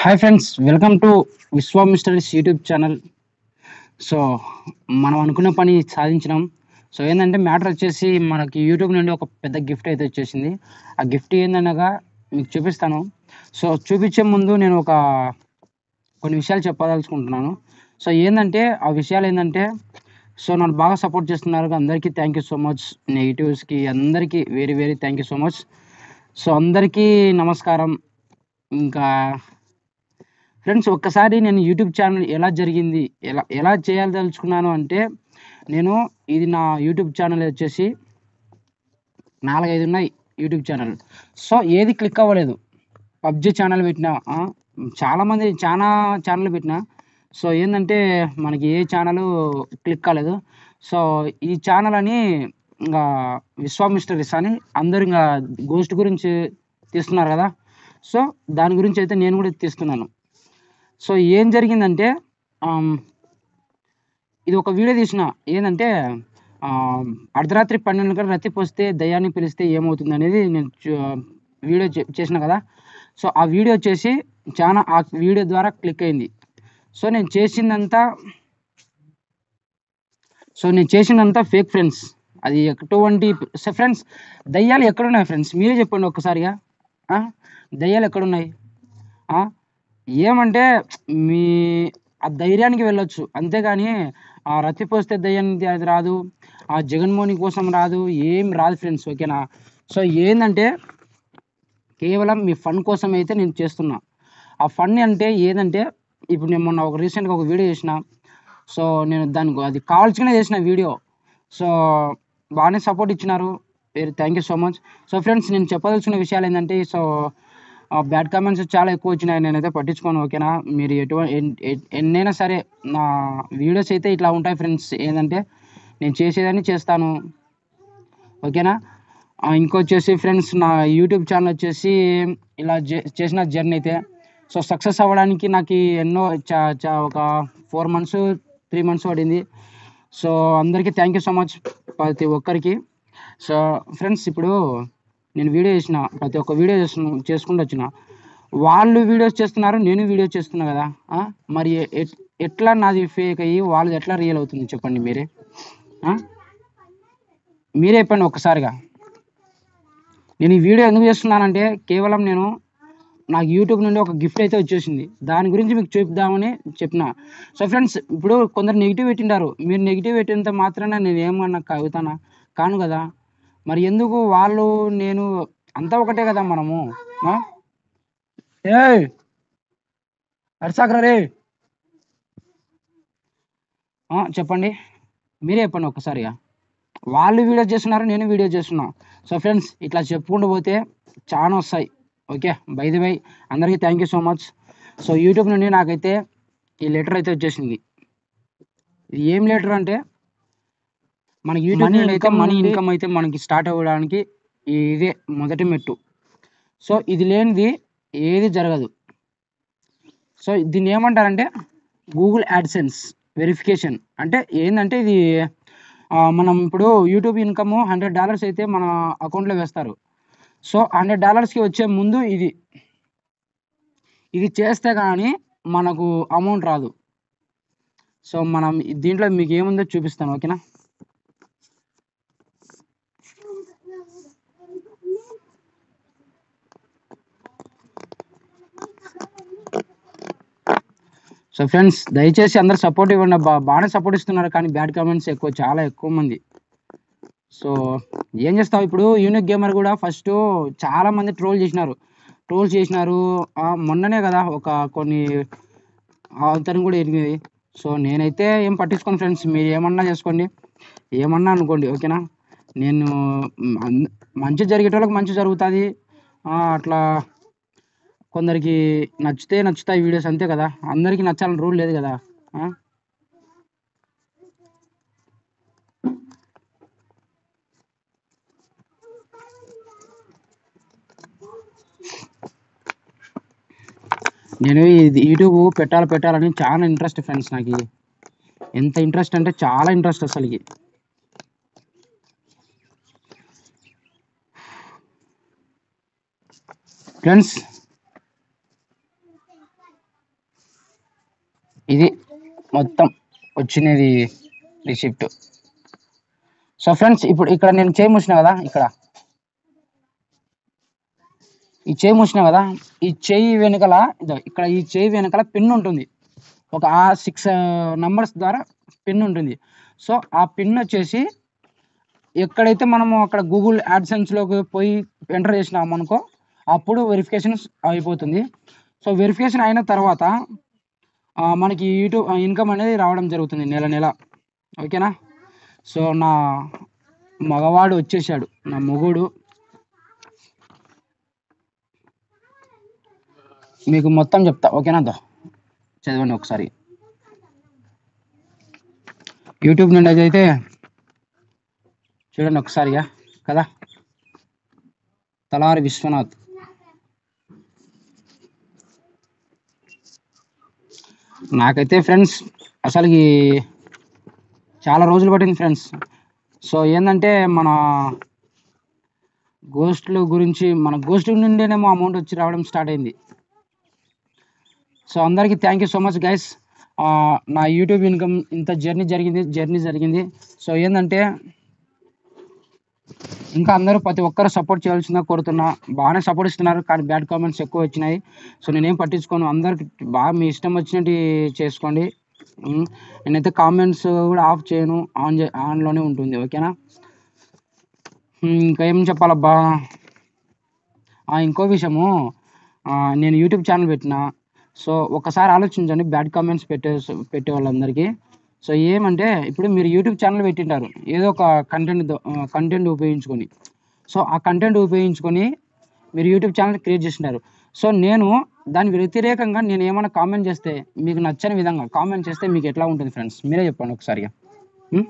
Hi friends welcome to Vishwa mysteries YouTube channel so మనం అనుకున్న పని సాధించినాం సో ఏంటంటే మ్యాటర్ వచ్చేసి మనకి యూట్యూబ్ నుండి ఒక పెద్ద గిఫ్ట్ అయితే వచ్చేసింది ఆ గిఫ్ట్ ఏందనగా మీకు చూపిస్తాను సో చూపించే ముందు నేను ఒక కొన్ని విషయాలు చెప్పదలుచుకుంటున్నాను సో ఏంటంటే ఆ విషయాలు ఏంటంటే సో నన్ను బాగా సపోర్ట్ చేస్తున్నారు అందరికీ థ్యాంక్ యూ సో మచ్ నెగిటివ్స్కి అందరికీ very very thank you so much so అందరికీ నమస్కారం ఇంకా ఫ్రెండ్స్ ఒక్కసారి నేను యూట్యూబ్ ఛానల్ ఎలా జరిగింది ఎలా ఎలా చేయాలదలుచుకున్నాను అంటే నేను ఇది నా యూట్యూబ్ ఛానల్ వచ్చేసి నాలుగైదు ఉన్నాయి యూట్యూబ్ ఛానల్ సో ఏది క్లిక్ అవ్వలేదు పబ్జి ఛానల్ పెట్టిన ఆ, చాలామంది చాలా ఛానల్ పెట్టిన సో ఏంటంటే మనకి ఏ ఛానల్ క్లిక్ కాలేదు సో ఈ ఛానల్ అని ఇంకా విశ్వామిస్టరీస్ అని అందరు ఇంకా గోస్ట్ గురించి తీస్తున్నారు కదా సో దాని గురించి అయితే నేను కూడా తీస్తున్నాను సో ఏం జరిగిందంటే ఆమ్, ఇది ఒక వీడియో తీసిన ఏంటంటే ఆమ్, అర్ధరాత్రి పన్నెండు గంటల రతి పోస్తే దయ్యాన్ని పిలిస్తే ఏమవుతుంది అనేది నేను చూ- వీడియో చే- చేసిన కదా సో ఆ వీడియో వచ్చేసి చాలా ఆ వీడియో ద్వారా క్లిక్ అయింది సో నేను చేసిందంతా సో నేను చేసిందంతా ఫేక్ ఫ్రెండ్స్ అది ఎటువంటి ఫ్రెండ్స్ దయ్యాలు ఎక్కడున్నాయి ఫ్రెండ్స్ మీరే చెప్పండి ఒక్కసారిగా ఆ? దయ్యాలు ఎక్కడున్నాయి ఆ? ఏమంటే మీ ఆ ధైర్యానికి వెళ్ళొచ్చు అంతేగాని ఆ రతి పోస్తే దయ్యానికి అది రాదు ఆ జగన్మోహన్ కోసం రాదు ఏం రాదు ఫ్రెండ్స్ ఓకేనా సో ఏంటంటే కేవలం మీ ఫన్ కోసం అయితే నేను చేస్తున్నా ఆ ఫన్ అంటే ఏదంటే ఇప్పుడు నేను మొన్న ఒక రీసెంట్గా ఒక వీడియో చేసిన సో నేను దానికి అది కావాల్సినే చేసిన వీడియో సో బాగానే సపోర్ట్ ఇచ్చినారు very thank you so much so friends నేను చెప్పదలుచుకున్న విషయాలు ఏంటంటే సో బ్యాడ్ కామెంట్స్ చాలా ఎక్కువ వచ్చినాయి నేనైతే పట్టించుకోను ఓకేనా మీరు ఎటువంటి ఎన్- ఎన్- ఎన్నైనా సరే నా వీడియోస్ అయితే ఇట్లా ఉంటాయి ఫ్రెండ్స్ ఏంటంటే నేను చేసేదాన్ని చేస్తాను ఓకేనా ఆ, ఇంకొచ్చేసి ఫ్రెండ్స్ నా యూట్యూబ్ ఛానల్ వచ్చేసి ఇలా చే- చేసిన జర్నీ అయితే సో సక్సెస్ అవ్వడానికి నాకు ఎన్నో చా చా ఒక ఫోర్ మంత్స్ త్రీ మంత్స్ పడింది సో అందరికీ థ్యాంక్ యూ సో మచ్ ప్రతి ఒక్కరికి సో ఫ్రెండ్స్ ఇప్పుడు నేను వీడియో చేసిన ప్రతి ఒక్క వీడియో చేస్తున్న చేసుకుంటూ వచ్చిన వాళ్ళు వీడియోస్ చేస్తున్నారు నేను వీడియో చేస్తున్నా కదా ఆ? మరి ఎ- ఎట్లా నాది ఫేక్ అయ్యి వాళ్ళది ఎట్లా రియల్ అవుతుంది చెప్పండి మీరే ఆ? మీరే చెప్పండి ఒక్కసారిగా నేను ఈ వీడియో ఎందుకు చేస్తున్నానంటే కేవలం నేను నాకు యూట్యూబ్ నుండి ఒక గిఫ్ట్ అయితే వచ్చేసింది దాని గురించి మీకు చూపిద్దామని చెప్పిన సో ఫ్రెండ్స్ ఇప్పుడు కొందరు నెగిటివ్ పెట్టింటారు మీరు నెగిటివ్ పెట్టినంత మాత్రాన నేను ఏమన్నా అవుతానా కాను కదా మరి ఎందుకు వాళ్ళు నేను అంతా ఒకటే కదా మనము ఆ? ఏయ్ అరిసాకరా రే ఆ, చెప్పండి మీరే చెప్పండి ఒక్కసారిగా వాళ్ళు వీడియో చేస్తున్నారు నేను వీడియో చేస్తున్నా సో ఫ్రెండ్స్ ఇట్లా చెప్పుకుంటూ పోతే చాలా వస్తాయి ఓకే బై ది బై అందరికీ thank you so much so YouTube నుండి నాకైతే ఈ లెటర్ అయితే వచ్చేసింది ఇది ఏం లెటర్ అంటే మనకి యూట్యూబ్ నుండి అయితే మనీ ఇన్కమ్ అయితే మనకి స్టార్ట్ అవ్వడానికి ఇదే మొదటి మెట్టు సో ఇది లేనిది ఏది జరగదు సో దీన్ని ఏమంటారంటే గూగుల్ యాడ్సెన్స్ వెరిఫికేషన్ అంటే ఏంటంటే ఇది ఆ, మనం ఇప్పుడు యూట్యూబ్ ఇన్కమ్ హండ్రెడ్ డాలర్స్ అయితే మన అకౌంట్లో వేస్తారు సో హండ్రెడ్ డాలర్స్కి వచ్చే ముందు ఇది ఇది చేస్తే కానీ మనకు అమౌంట్ రాదు సో మనం దీంట్లో మీకు ఏముందో చూపిస్తాను ఓకేనా సో ఫ్రెండ్స్ దయచేసి అందరు సపోర్ట్ ఇవ్వండి బా బాగానే సపోర్ట్ ఇస్తున్నారు కానీ బ్యాడ్ కామెంట్స్ ఎక్కువ చాలా ఎక్కువ మంది సో ఏం చేస్తావు ఇప్పుడు యూనిక్ గేమర్ కూడా ఫస్ట్ చాలా మంది ట్రోల్ చేసినారు ట్రోల్ చేసినారు ఆ, మొన్ననే కదా ఒక కొన్ని అతను కూడా ఎరిగింది సో నేనైతే ఏం పట్టించుకోను ఫ్రెండ్స్ మీరు ఏమన్నా చేసుకోండి ఏమన్నా అనుకోండి ఓకేనా నేను మ్, అన్- మంచి జరిగేటోళ్ళకి మంచి జరుగుతుంది అట్లా కొందరికి నచ్చితే నచ్చుతాయి వీడియోస్ అంతే కదా అందరికీ నచ్చాలని రూల్ లేదు కదా ఆ? నేను ఇది యూట్యూబ్ పెట్టాలి పెట్టాలని చాలా ఇంట్రెస్ట్ ఫ్రెండ్స్ నాకు ఎంత ఇంట్రెస్ట్ అంటే చాలా ఇంట్రెస్ట్ అసలుకి ఫ్రెండ్స్ ఇది మొత్తం వచ్చినది రిసిప్ట్ సో ఫ్రెండ్స్ ఇప్పుడు ఇక్కడ నేను చేయి మూసిన కదా ఇక్కడ ఈ చేయి మూసిన కదా ఈ చేయి వెనకాల ఇదో ఇక్కడ ఈ చేయి వెనకాల పిన్ ఉంటుంది ఒక ఆ సిక్స్ నంబర్స్ ద్వారా పిన్ ఉంటుంది సో ఆ పిన్ వచ్చేసి ఎక్కడైతే మనము అక్కడ గూగుల్ యాడ్సెన్స్లోకి పోయి ఎంటర్ చేసినాం అనుకో అప్పుడు వెరిఫికేషన్ అయిపోతుంది సో వెరిఫికేషన్ అయిన తర్వాత ఆ, మనకి యూట్యూబ్ ఇన్కమ్ అనేది రావడం జరుగుతుంది నెల నెల ఓకేనా సో నా మగవాడు వచ్చేసాడు నా మొగుడు మీకు మొత్తం చెప్తా ఓకేనా దో చదవండి ఒకసారి యూట్యూబ్ నుండి అయితే చూడండి ఒకసారిగా కదా తలారి విశ్వనాథ్ నాకైతే ఫ్రెండ్స్ అసలుకి చాలా రోజులు పట్టింది ఫ్రెండ్స్ సో ఏంటంటే మన గోస్టుల గురించి మన గోస్ట్ నుండేనేమో అమౌంట్ వచ్చి రావడం స్టార్ట్ అయింది సో అందరికీ thank you so much guys నా యూట్యూబ్ ఇన్కమ్ ఇంత జర్నీ జరిగింది జర్నీ జరిగింది సో ఏంటంటే ఇంకా అందరూ ప్రతి ఒక్కరు సపోర్ట్ చేయాల్సిందిగా కోరుతున్నా బాగానే సపోర్ట్ ఇస్తున్నారు కానీ బ్యాడ్ కామెంట్స్ ఎక్కువ వచ్చినాయి సో నేనేం పట్టించుకోను అందరికి బాగా మీ ఇష్టం వచ్చినట్టు చేసుకోండి ఉమ్, నేనైతే కామెంట్స్ కూడా ఆఫ్ చేయను ఆన్ చే ఆన్లోనే ఉంటుంది ఓకేనా ఉమ్, ఇంకా ఏం చెప్పాలబ్బా ఆ, ఇంకో విషయము ఆ, నేను యూట్యూబ్ ఛానల్ పెట్టిన సో ఒకసారి ఆలోచించండి బ్యాడ్ కామెంట్స్ పెట్టే పెట్టే వాళ్ళందరికీ సో ఏమంటే ఇప్పుడు మీరు యూట్యూబ్ ఛానల్ పెట్టింటారు ఏదో ఒక కంటెంట్ కంటెంట్ ఉపయోగించుకొని సో ఆ కంటెంట్ ఉపయోగించుకొని మీరు యూట్యూబ్ ఛానల్ క్రియేట్ చేసినారు సో నేను దాని వ్యతిరేకంగా నేను ఏమైనా కామెంట్ చేస్తే మీకు నచ్చని విధంగా కామెంట్ చేస్తే మీకు ఎట్లా ఉంటుంది ఫ్రెండ్స్ మీరే చెప్పండి ఒకసారిగా ఉం?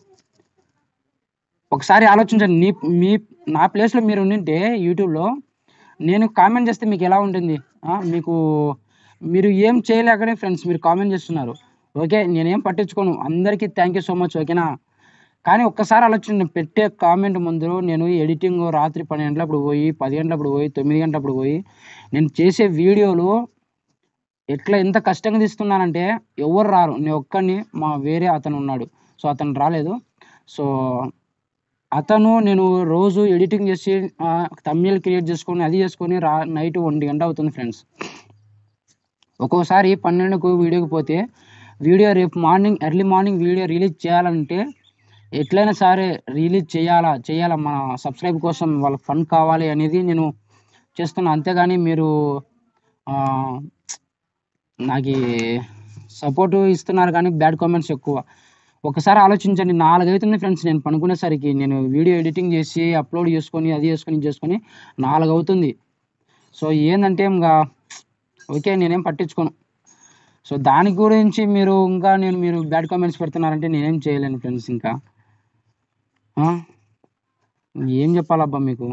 ఒకసారి ఆలోచించండి నీ మీ నా ప్లేస్లో మీరు ఉండింటే యూట్యూబ్లో నేను కామెంట్ చేస్తే మీకు ఎలా ఉంటుంది ఆ, మీకు మీరు ఏం చేయలేకనే ఫ్రెండ్స్ మీరు కామెంట్ చేస్తున్నారు ఓకే నేనేం పట్టించుకోను అందరికీ థ్యాంక్ యూ సో మచ్ ఓకేనా కానీ ఒక్కసారి ఆలోచన పెట్టే కామెంట్ ముందు నేను ఎడిటింగ్ రాత్రి పన్నెండు గంటలప్పుడు పోయి పది గంటలప్పుడు పోయి తొమ్మిది గంటలప్పుడు పోయి నేను చేసే వీడియోలు ఎట్లా ఎంత కష్టంగా తీస్తున్నానంటే ఎవరు రారు నేను ఒక్కడిని మా వేరే అతను ఉన్నాడు సో అతను రాలేదు సో అతను నేను రోజు ఎడిటింగ్ చేసి తమిళ్ క్రియేట్ చేసుకొని అది చేసుకొని రా నైట్ ఒంటి గంట అవుతుంది ఫ్రెండ్స్ ఒక్కోసారి పన్నెండుకు వీడియోకి పోతే వీడియో రేపు morning early morning video release చేయాలంటే ఎట్లయినా సరే రిలీజ్ చేయాలా చేయాలా మన సబ్స్క్రైబ్ కోసం వాళ్ళ ఫండ్ కావాలి అనేది నేను చేస్తున్నా అంతేగాని మీరు ఆ, నాకు సపోర్ట్ ఇస్తున్నారు కానీ బ్యాడ్ కామెంట్స్ ఎక్కువ ఒకసారి ఆలోచించండి నాలుగు అవుతుంది ఫ్రెండ్స్ నేను పనుకునేసరికి నేను వీడియో ఎడిటింగ్ చేసి అప్లోడ్ చేసుకొని అది చేసుకొని ఇది చేసుకొని నాలుగు అవుతుంది సో ఏంటంటే ఇంకా ఓకే నేనేం పట్టించుకోను సో దాని గురించి మీరు ఇంకా నేను మీరు బ్యాడ్ కామెంట్స్ పెడుతున్నారంటే నేనేం చేయలేను ఫ్రెండ్స్ ఇంకా ఆ? ఏం చెప్పాలబ్బా మీకు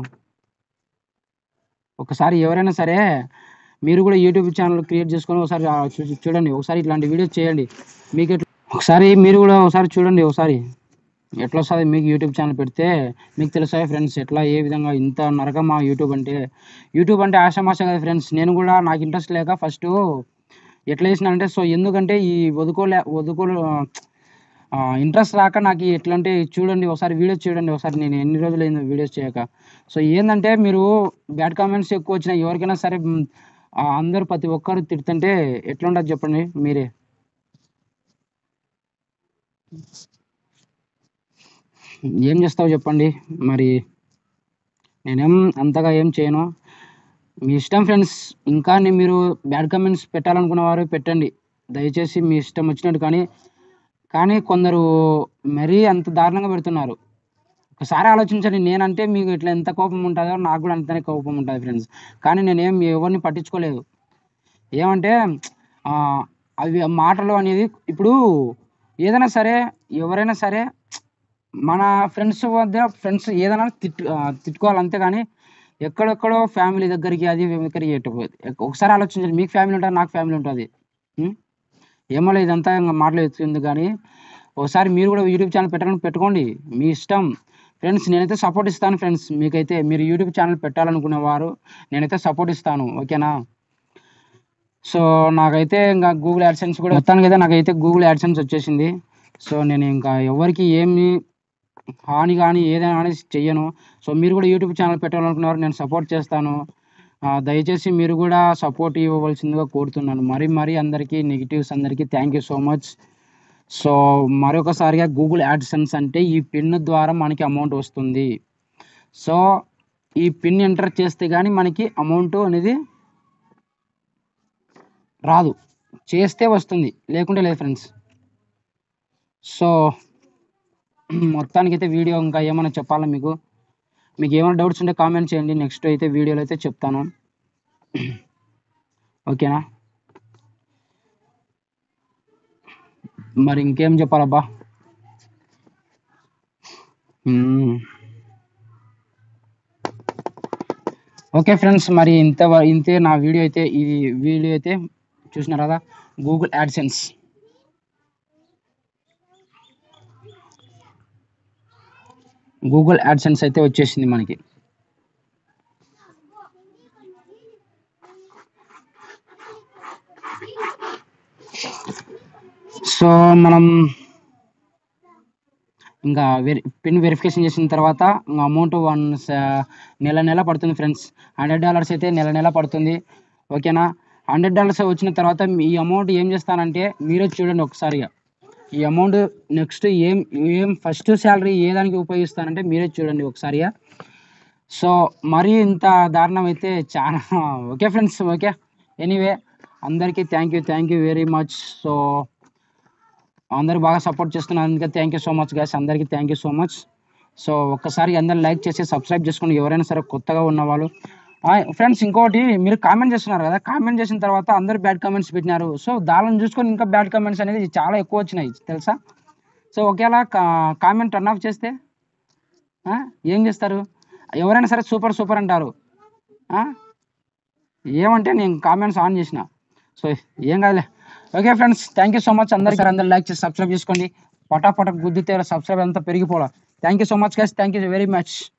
ఒకసారి ఎవరైనా సరే మీరు కూడా యూట్యూబ్ ఛానల్ క్రియేట్ చేసుకొని ఒకసారి ఆ చూ- చూడండి ఒకసారి ఇట్లాంటి వీడియోస్ చేయండి మీకు ఎట్లా ఒకసారి మీరు కూడా ఒకసారి చూడండి ఒకసారి ఎట్లా వస్తుంది మీకు యూట్యూబ్ ఛానల్ పెడితే మీకు తెలుసాయి ఫ్రెండ్స్ ఎట్లా ఏ విధంగా ఇంత నరకమా యూట్యూబ్ అంటే యూట్యూబ్ అంటే ఆషామాష కదా ఫ్రెండ్స్ నేను కూడా నాకు ఇంట్రెస్ట్ లేక ఫస్ట్ ఎట్లా చేసినానంటే సో ఎందుకంటే ఈ వదుకోలే వదుకోలు ఇంట్రెస్ట్ రాక నాకు ఎట్లా అంటే చూడండి ఒకసారి వీడియోస్ చూడండి ఒకసారి నేను ఎన్ని రోజులు అయింది వీడియోస్ చేయక సో ఏంటంటే మీరు బ్యాడ్ కామెంట్స్ ఎక్కువ వచ్చినా ఎవరికైనా సరే మ్, ఆ, అందరూ ప్రతి ఒక్కరు తిడుతుంటే ఎట్లా ఉండదు చెప్పండి మీరే ఏం చేస్తావు చెప్పండి మరి నేనేం అంతగా ఏం చేయను మీ ఇష్టం ఫ్రెండ్స్ ఇంకా నేను మీరు బ్యాడ్ కామెంట్స్ పెట్టాలనుకున్న వారు పెట్టండి దయచేసి మీ ఇష్టం వచ్చినట్టు కానీ కానీ కొందరు మరీ అంత దారుణంగా పెడుతున్నారు ఒకసారి ఆలోచించండి నేనంటే మీకు ఇట్లా ఎంత కోపం ఉంటుందో నాకు కూడా అంతనే కోపం ఉంటుంది ఫ్రెండ్స్ కానీ నేనేం ఎవరిని పట్టించుకోలేదు ఏమంటే ఆ, అవి మాటలు అనేది ఇప్పుడు ఏదైనా సరే ఎవరైనా సరే మన ఫ్రెండ్స్ మధ్య ఫ్రెండ్స్ ఏదైనా తిట్టు ఆ, తిట్టుకోవాలి అంతేగాని ఎక్కడెక్కడో ఫ్యామిలీ దగ్గరికి అది దగ్గరికి ఎట్టుకోదు ఒకసారి ఆలోచించండి మీకు ఫ్యామిలీ ఉంటుంది నాకు ఫ్యామిలీ ఉంటుంది ఉం? ఏమో లేదు ఇదంతా ఇంకా మాటలు ఎత్తుంది కానీ ఒకసారి మీరు కూడా యూట్యూబ్ ఛానల్ పెట్టాలని పెట్టుకోండి మీ ఇష్టం ఫ్రెండ్స్ నేనైతే సపోర్ట్ ఇస్తాను ఫ్రెండ్స్ మీకైతే మీరు యూట్యూబ్ ఛానల్ పెట్టాలనుకునేవారు నేనైతే సపోర్ట్ ఇస్తాను ఓకేనా సో నాకైతే ఇంకా గూగుల్ యాడ్సెన్స్ కూడా మొత్తానికి అయితే నాకైతే గూగుల్ యాడ్సెన్స్ వచ్చేసింది సో నేను ఇంకా ఎవరికి ఏమి హాని కానీ ఏదైనా కానీ చెయ్యను సో మీరు కూడా యూట్యూబ్ ఛానల్ పెట్టాలనుకున్నారు నేను సపోర్ట్ చేస్తాను ఆ, దయచేసి మీరు కూడా సపోర్ట్ ఇవ్వవలసిందిగా కోరుతున్నాను మరీ మరీ అందరికీ నెగిటివ్స్ అందరికీ thank you so much so మరొకసారిగా గూగుల్ యాడ్సెన్స్ అంటే ఈ పిన్ ద్వారా మనకి అమౌంట్ వస్తుంది సో ఈ పిన్ ఎంటర్ చేస్తే కానీ మనకి అమౌంట్ అనేది రాదు చేస్తే వస్తుంది లేకుంటే లేదు ఫ్రెండ్స్ సో మొత్తానికైతే వీడియో ఇంకా ఏమైనా చెప్పాలా మీకు మీకు ఏమైనా డౌట్స్ ఉంటే కామెంట్ చేయండి నెక్స్ట్ అయితే వీడియోలో అయితే చెప్తాను ఓకేనా మరి ఇంకేం చెప్పాలబ్బా మ్మ్. ఓకే ఫ్రెండ్స్ మరి ఇంత ఇంతే నా వీడియో అయితే ఇది వీడియో అయితే చూసినారు కదా గూగుల్ యాడ్సెన్స్ గూగుల్ యాడ్సెన్స్ అయితే వచ్చేసింది మనకి సో మనం ఇంకా వెరి పిన్ వెరిఫికేషన్ చేసిన తర్వాత ఇంకా అమౌంట్ వన్ నెల నెల పడుతుంది ఫ్రెండ్స్ హండ్రెడ్ డాలర్స్ అయితే నెల నెల పడుతుంది ఓకేనా హండ్రెడ్ డాలర్స్ వచ్చిన తర్వాత ఈ అమౌంట్ ఏం చేస్తానంటే మీరే చూడండి ఒకసారిగా ఈ అమౌంట్ నెక్స్ట్ ఏం ఏం ఫస్ట్ శాలరీ ఏ దానికి ఉపయోగిస్తానంటే మీరే చూడండి ఒకసారిగా సో మరీ ఇంత దారుణం అయితే చాలా ఓకే ఫ్రెండ్స్ ఓకే ఎనీవే అందరికీ thank you thank you very much so అందరూ బాగా సపోర్ట్ చేస్తున్నారు అందుకే thank you so much guys అందరికీ thank you so much so ఒక్కసారి అందరు లైక్ చేసి సబ్స్క్రైబ్ చేసుకోండి ఎవరైనా సరే కొత్తగా ఉన్నవాళ్ళు ఫ్రెండ్స్ ఇంకోటి మీరు కామెంట్ చేస్తున్నారు కదా కామెంట్ చేసిన తర్వాత అందరు బ్యాడ్ కామెంట్స్ పెట్టినారు సో దానిని చూసుకొని ఇంకా బ్యాడ్ కామెంట్స్ అనేది చాలా ఎక్కువ వచ్చినాయి తెలుసా సో ఒకేలా కామెంట్ టర్న్ ఆఫ్ చేస్తే ఆ, ఏం చేస్తారు ఎవరైనా సరే సూపర్ సూపర్ అంటారు ఆ? ఏమంటే నేను కామెంట్స్ ఆన్ చేసిన సో ఏం కాదులే okay friends thank you so much అందరికీ అందరు లైక్ చేసి సబ్స్క్రైబ్ చేసుకోండి పటాపట గుద్దితే సబ్స్క్రైబ్ అంతా పెరిగిపోవాలి thank you so much guys thank you very much